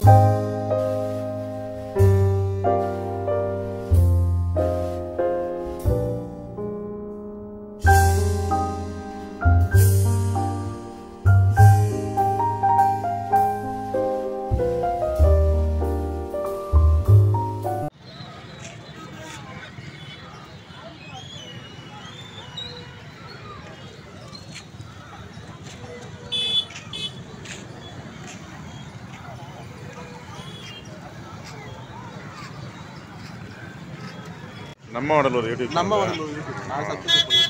நம்ம வடலூர் யூடியூப் நம்ம channel. வந்து நான் சப்ஸ்கிரைப் பண்ணுவேன்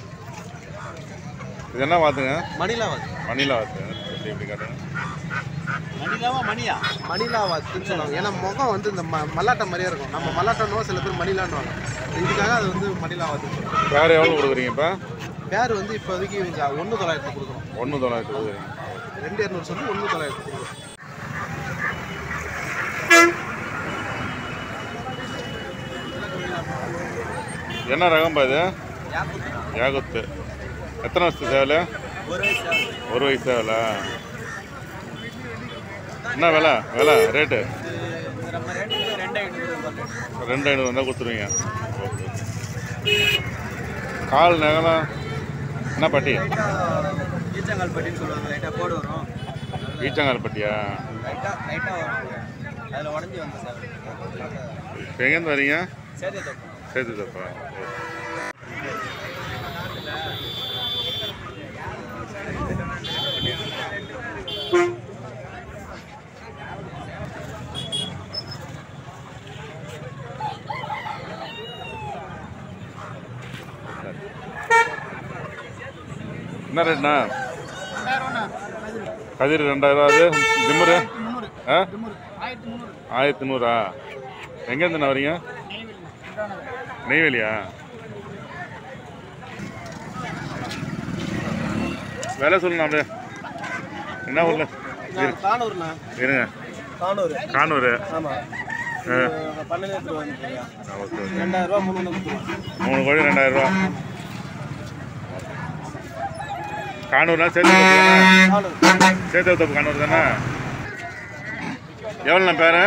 இது என்ன வாத்துங்க மணிலா வாத்து மணிலா வாத்து எப்படி எப்படி காட்டுங்க மணிலாவா மணியா மணிலா வாத்துன்னு சொல்லுவாங்க ஏன்னா முகம் வந்து இந்த ம மல்லாட்டை மாதிரியே இருக்கும் நம்ம மல்லாட்டனோ சில பேர் மணிலான்னுவாங்க இதுக்காக அது வந்து மணிலா வாத்து சொல்லுவாங்க வேறு எவ்வளோ கொடுக்குறீங்க இப்போ பேர் வந்து இப்போதைக்கு ஒன்று தொள்ளாயிரத்து கொடுக்குறோம் ஒன்று தொள்ளாயிரத்தி கொடுக்குறீங்க ரெண்டு இரநூறு சொல்லி ஒன்று தொள்ளாயிரத்து கொடுக்குறோம் என்ன ரகம்பா இது யாகுத்து எத்தனை வருஷத்து சேவல் ஒரு வயசு ஆகுது. ஒரு வயசு சேவல என்ன விலை விலை ரேட்டு இது நம்ம ரேட்டுக்கு ரெண்டு ஐநூறு ரூபாய் ரெண்டு ஐநூறு வந்தால் கொடுத்துருவீங்க ஓகே கால் நகலம் என்ன பட்டி ஈச்சங்கால் பட்டின்னு சொல்லுவாங்க லைட்டாக கோடு வரும் ஈச்சங்கால் பட்டியா லைட்டாக லைட்டாக வரும் அதில் உடஞ்சி வந்து சார் இப்போ எங்கேருந்து வரீங்க சரி தப்பு சேர்த்து தப்பா என்ன ரேட்ண்ணா கதிர் ரெண்டாயிரம் அது திமுரு ஆ ஆயிரத்தி நூறா எங்கேருந்துண்ணா வரீங்க நெய்வேலியா வேலை சொல்லணும் அப்படியே என்ன ஊர்ல இரு- காணூர்ண்ணா இருங்க காணூர் கானூர் ஆமாம் ஆ. பன்னெண்டு எடுத்துட்டு வந்து ஆ, ஓகே ஓகே ரெண்டாயிரம் ரூபா முந்நூறு கொடுத்துருவோம் மூணு கோழி ரெண்டாயிரம் ரூபா கானூர்னா சேர்த்து தானே காணூர் சேர்த்து தப்பு கானூர் தானே எவ்வளோண்ணா பேர்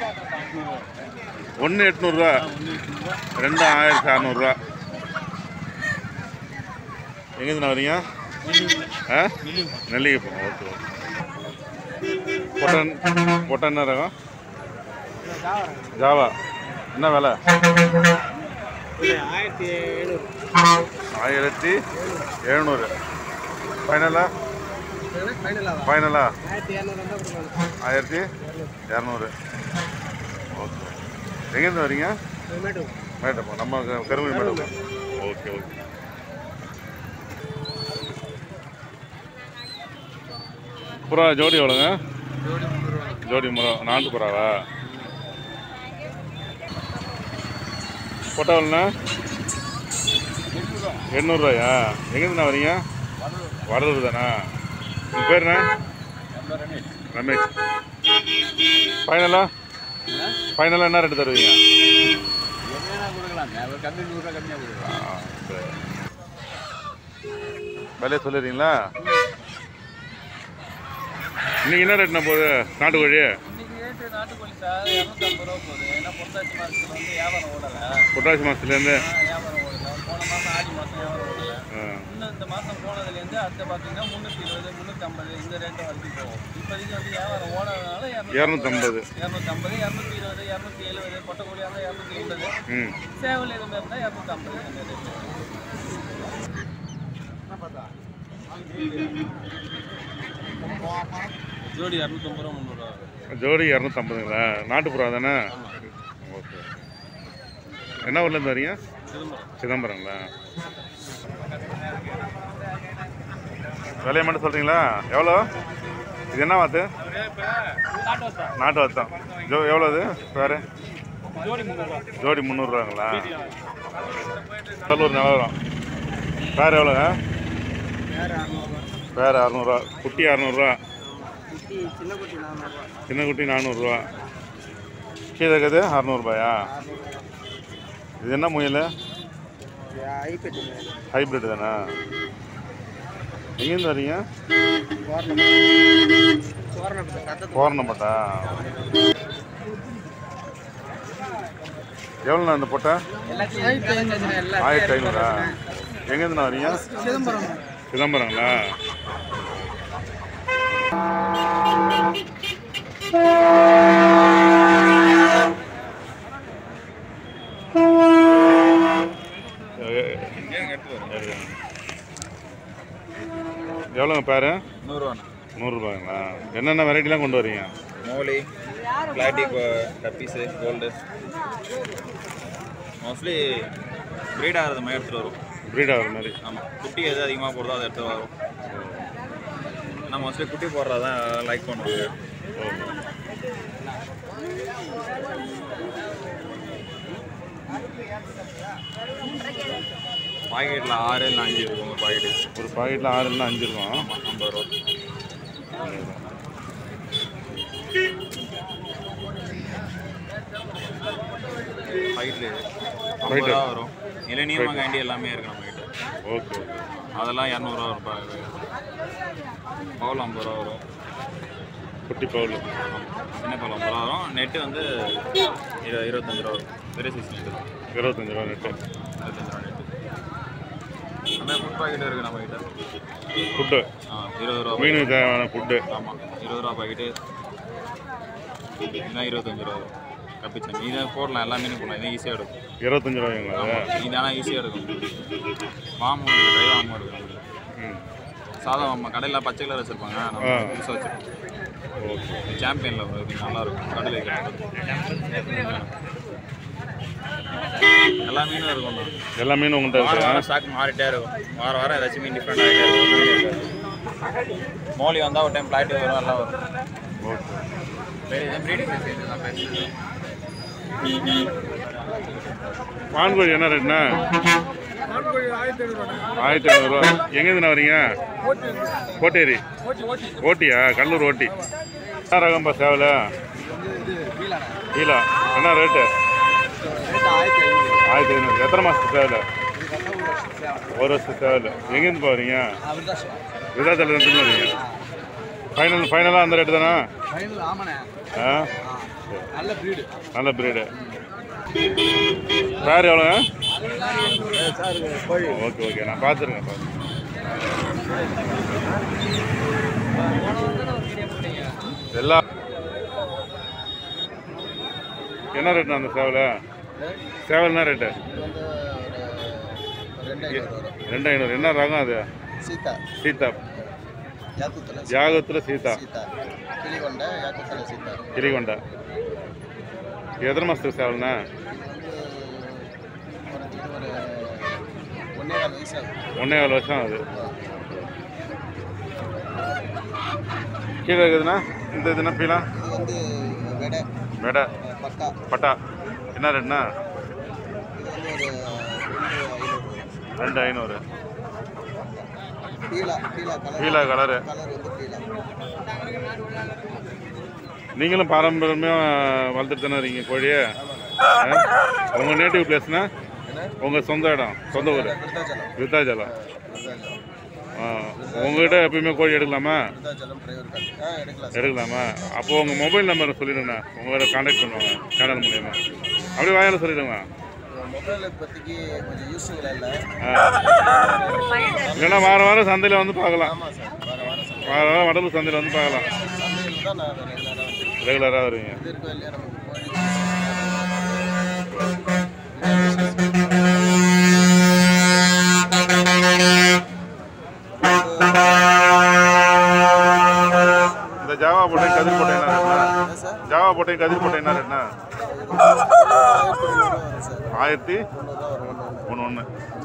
ஒன்று எட்நூறுரூவா ரெண்டு ஆயிரத்தி அறநூறுரூவா எங்கேருந்து வரீங்க ஆ நெல்லிகை போகணும் ஓகே ஓகே பொட்டன் பொட்டன் என்ன ரகம் ஜாவா என்ன விலை ஆயிரத்தி எழுநூறு ஆயிரத்தி எழுநூறு ஃபைனலா ஃபைனலாக ஃபைனலா ஆயிரத்தி இரநூறு வந்தால் கொடுக்கணும் ஆயிரத்தி இரநூறு ஓகே எங்கேருந்து வரீங்க மேட்டும் மேட்டப்பா நம்ம க- கருமணி மேட்டப்பா ஓகே ஓகே புறா ஜோடி எவ்வளோங்க ஜோடி முந்நூறுவா ஜோடி முறை நாட்டு புறாவா பொட்டாவல்ண்ணா எண்ணூறுரூவாயா எங்கேருந்துண்ணா வரீங்க வடலூர் தானா உங்கள் பேர் என்ன ரமேஷ் ஃபைனலா ஃபைனலாக என்ன ரேட்டு தருவீங்க என்ன கொடுக்கலாம் ஒரு கம்மி நூறுரூவா கம்மியாக கொடுக்கலாம் ஆ, சரி. விலையை சொல்லிடுறீங்களா இன்னைக்கு என்ன ரேட்னா போகுது நாட்டுக்கோழி இன்னைக்கு ரேட்டு நாட்டுக்கோழி சார் இரநூத்தம்பது ரூபா போகுது ஏன்னா புரட்டாசி மாதத்தில் வந்து வியாபாரம் ஓடலை புரட்டாசி மாதத்துலேருந்து வியாபாரம் ஓடலை போன மாதம் ஆடி மாதம் வியாபாரம் ஓடலை ஆ, இன்னும் இந்த மாதம் போனதுலேருந்து அடுத்த பார்த்தீங்கன்னா முந்நூற்றி இருபது முந்நூற்றம்பது இந்த ரேட்டு வரைக்கும் போகும் இப்போதைக்கு வந்து வியாபாரம் ஓடாதனால இரநூத்தம்பது இரநூத்தம்பது இரநூத்தி இருபது இரநூத்தி எழுபது கொட்டக்கூலியாக இருந்தால் இரநூத்தி எண்பது ம் சேவல் எதுவுமே இருந்தால் இரநூத்தம்பது இந்த ரேட்டு ஜோடி இரநூத்தம்பது ரூபா முந்நூறுரூவா ஜோடி இரநூத்தம்பதுங்களா நாட்டுப்புறா தானே ஓகே என்ன ஊர்லேருந்து வரீங்க சிதம்பரம் சிதம்பரங்களா விலையை மட்டும் சொல்கிறீங்களா எவ்வளோ இது என்ன வாத்து நாட்டு வாத்தம் ஜோ எவ்வளோ இது வேறு ஜோடி முந்நூறுரூவா ஜோடி முந்நூறுரூவாங்களா கடலூர் நிலவரம் வேறு எவ்வளோங்க வேறு அறநூறுவா வேறு அறநூறுவா குட்டி அறநூறுவா குட்டி சின்ன குட்டி நானூறுவா சின்ன குட்டி நானூறுரூவா கீழே இருக்குது அறநூறுபாயா இது என்ன முயல் ஐப்பெட்டி ஹைப்ரிட் தானே எங்கேருந்து வரீங்க கோரணப்பட்டா எவ்வளோண்ணா இந்த பொட்டை ஆயிரத்தி ஐநூறா எங்கேருந்துண்ணா வரீங்க சிதம்பரம் சிதம்பரங்களா எவ்வளோங்க பேரு நூறுரூவாண்ணா நூறுரூபாங்களா என்னென்ன வெரைட்டிலாம் கொண்டு வரீங்க molly platy guppies gold mostly breed ஆகிறது மாதிரி எடுத்துகிட்டு வரும் ப்ரீட் ஆகிற மாதிரி ஆமாம் குட்டி எது அதிகமாக போடுறதோ அதை எடுத்துகிட்டு வரும் ஆனால் மோஸ்ட்லி குட்டி போடுறது தான் லைக் பண்ணுவாங்க பாக்கெட்டில் ஆறு இல்லை அஞ்சு இருக்கும் ஒரு பாக்கெட்டு ஒரு பாக்கெட்டில் ஆறு இல்லைன்னா அஞ்சு இருக்கும் ஐம்பது ரூபா ஃபைட்ல ஐம்பது ரூபா வரும் இளநீர் கேண்டி எல்லாமே இருக்கு நம்ம கிட்ட ஓகே ஓகே அதெல்லாம் இரநூறுவா ரூபாய் பவுல் ஐம்பது ரூபா வரும் குட்டி பவுல் சின்ன பவுல் ஐம்பது ரூபா வரும் நெட்டு வந்து இரு இருபத்தஞ்சு ரூபா வரும் பெரிய சைஸ் நெட்டு தான் இருபத்தஞ்சு ரூபா நெட்டு இருபத்தஞ்சு ரூபா நெட்டு அந்த ஃபுட் பாக்கெட் இருக்குது நம்ம கிட்ட ஃபுட்டு ஆ இருபது ரூபா மீனுக்கு தேவையான ஃபுட்டு ஆமாம் இருபது ரூபா பாக்கெட்டு இதுதான் இருபத்தஞ்சு ரூபா வரும் கப்பிச்சன் இதை போடலாம் எல்லா மீனும் போடலாம் இதை ஈஸியாக எடுக்கும் இருபத்தஞ்சு ரூபாய்ங்களா அது? இது ஆனால் ஈஸியாக இருக்கும் வாமும் இருக்குது ட்ரை வாமும் இருக்குது நம்மளுக்கு. ம் சாதா வாமா கடையில் பச்சை கலர் வச்சுருப்பாங்க நம்ம ஆ. புதுசாக வச்சுருக்கோம் ஓகே சாம்பியனில் இது நல்லா இருக்கும் கடையில் வைக்கிறது எல்லா மீனும் இருக்கும் தான். எல்லா மீனும் உங்கள்கிட்ட வாரம் இருக்கா வாரம் ஸ்டாக் மாறிட்டே இருக்கும் வாரம் வாரம் ஏதாச்சும் மீன் டிஃப்ரெண்ட் ஆகிட்டே இருக்கும் மீன் இருக்காது. மோலி வந்தால் ஒரு டைம் பிளாட்டி வரும் எல்லாம் வரும் ஓகே வேறு எதுவும் ப்ரீடிங் இதெல்லாம் பேசுறது பான்கோழி என்ன ரேட்ண்ணா ஆயிரத்தி ஐநூறுரூவா எங்கேருந்துண்ணா வரீங்க கோட்டேரி ஓட்டியா கடலூர் ஓட்டி என்ன ரகம்பா சேவல கீழா என்ன ரேட்டு ஆயிரத்தி ஐநூறு எத்தனை மாதத்துக்கு சேவல ஒரு வருஷத்துக்கு சேவல் எங்கேருந்து போகிறீங்க விதாத்தலேருந்து வரீங்க ஃபைனல் ஃபைனலாக அந்த ரேட்டு தானா ஃபைனல் ஆமாண்ணே ஆ நல்ல ப்ரீடு நல்ல பிரீடு பேர் எவ்வளோங்க ஓகே ஓகே நான் பார்த்துருங்க பார்த்து எல்லா என்ன ரேட்ண்ணா அந்த சேவலை சேவல் என்ன ரேட்டு ரெண்டு ஐநூறு என்ன ரகம் அது சீதா சீதா யாக்குத்தல யாகத்தில் சீதா சீதா கிளிகொண்ட யாக்குத்தல சீதா கிளிகொண்டா எத்தனை மாதத்துக்கு சேவல்ண்ணா ஒரு ஒன்னே கால் வயசு ஆகும் ஒன்றே கால் வருஷம் ஆகுது கீழே இருக்குதுண்ணா இந்த இதுனா பீலா இது வந்து வெடை வெடை அஹ், பட்டா பட்டா என்ன ரேட்ண்ணா இது வந்து ஒரு ரெண்டு ஐநூறு பீலா பீலா கலர் பீலா கலரு கலர் வந்து பீலா நீங்களும் பாரம்பரியமாக வளர்த்துட்டு தானே இருக்கீங்க கோழியை உங்கள் நேட்டிவ் பிளேஸ்னா உங்கள் சொந்த இடம் சொந்த ஊர் விருத்தாச்சலம் விருத்தாச்சலம் விருத்தாச்சலம் ஆ உங்ககிட்ட எப்பயுமே கோழி எடுக்கலாமா விருத்தாச்சலம் டிரைவர் கார்டு ஆ எடுக்கலாம் சார் எடுக்கலாமா அப்போ உங்கள் மொபைல் நம்பர் சொல்லிடுங்கண்ணா உங்களை காண்டாக்ட் பண்ணுவாங்க சேனல் மூலியமா அப்படியே வாயால் சொல்லிடுங்க மொபைல் இப்போதைக்கு கொஞ்சம் யூஸிங்கில் இல்லை ஆ இல்லைன்னா வாரம் வாரம் சந்தையில் வந்து பார்க்கலாம் ஆமாம் சார் வர வாரம் சார் வாரம் வாரம் வடலூர் சந்தையில் வந்து பார்க்கலாம் சந்தையில் தான் நான் ரெகுலராக வந்து ரெகுலராக வருவீங்க இது இருக்கோ இல்லையா நமக்கு கோழி இந்த ஜாவா போட்டேன் கதிர் போட்டேன் என்ன ரேட்னா சார் ஜாவா போட்டேன் கதிர் போட்டேன் என்ன ரேட்னா ஆயிரத்தி ஐநூறுரூவா வரும் சார் ஆயிரத்தி தொண்ணூறுரூவா வரும் ஒன்று ஒன்று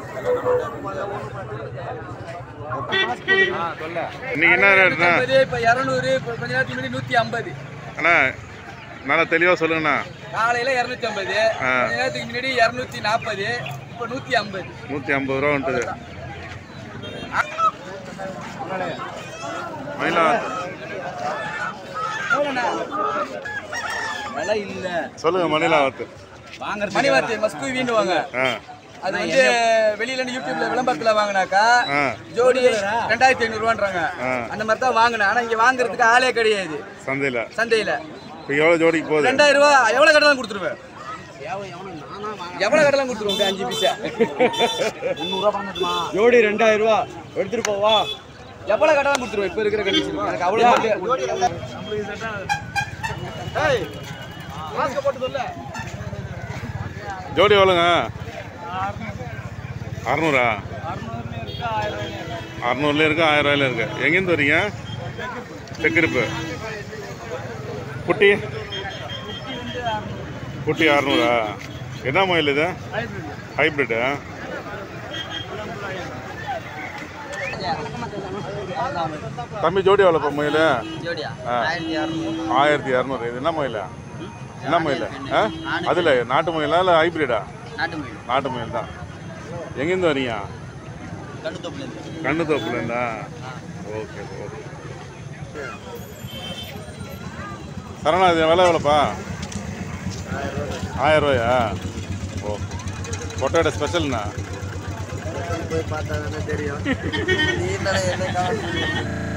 ஒன்று இன்னைக்கு என்ன ரேட்னா இப்போ இரநூறு இப்போ கொஞ்ச நேரத்துக்கு முன்னாடி நூற்றி ஐம்பது அண்ணா நல்லா தெளிவாக சொல்லுங்கண்ணா காலையில் இரநூத்தி ஐம்பது ஆ. கொஞ்ச நேரத்துக்கு முன்னாடி இரநூத்தி நாற்பது இப்போ நூற்றி ஐம்பது நூற்றி ஐம்பது ரூபா வந்துட்டு மயிலா விலை இல்லை சொல்லுங்க மணிலாவத்து மணிவார்த்தை மஸ்கு வீண்டுவாங்க ஆ அது வந்து வெளியில இருந்து யூடியூப்ல விளம்பரத்துல வாங்கினாக்கா ஆ ஜோடி ரெண்டாயிரத்தி ஐநூறுவான்றாங்க ஆ. அந்த மாதிரி தான் வாங்கினேன் ஆனா இங்க வாங்குறதுக்கு ஆளே கிடையாது சந்தையில் சந்தையில இப்போ எவ்வளோ ஜோடிக்கு போகுது ரெண்டாயிரம் ரூபாய் எவ்வளவு கட்டலாம் கொடுத்துருவேன் எவ்வளவு கட்டலாம் கொடுத்துருவோம் அஞ்சு பீஸா ஜோடி ரெண்டாயிரம் ரூபா எடுத்துட்டு போவா எவ்வளவு கட்டலாம் கொடுத்துருவோம் இப்ப இருக்கிற கண்டிஷன் எனக்கு அவ்வளவு ஏய் மாஸ்க் போட்டு சொல்ல ஜோடி எவ்வளோங்க அறநூறா அறநூறுல இருக்கு ஆயிரம் ரூபாயில இருக்கு எங்கேருந்து வரீங்க தெக்கிருப்பு குட்டி குட்டி அறநூறா என்ன மயில் இது ஹைப்ரிட்டு தம்பி ஜோடி எவ்வளோப்பா மயில் ஜோடியா ஆ. ஆயிரத்தி இரநூறு இது என்ன மயில் என்ன மயில் ஆ அதில் நாட்டு மயிலா இல்லை ஹைப்ரிடா நாட்டு மயில் நாட்டு மயில் தான் எங்கேருந்து வரீங்க கண்ணு கண்ணு தோப்புலேருந்தா ஓகே ஓகே சரணா இது விலை எவ்வளோப்பா ஆயிரம் ரூபாயா ஓகே பொட்டோட ஸ்பெஷல்ண்ணா போய் பார்த்தா தானே தெரியும் தோப்புல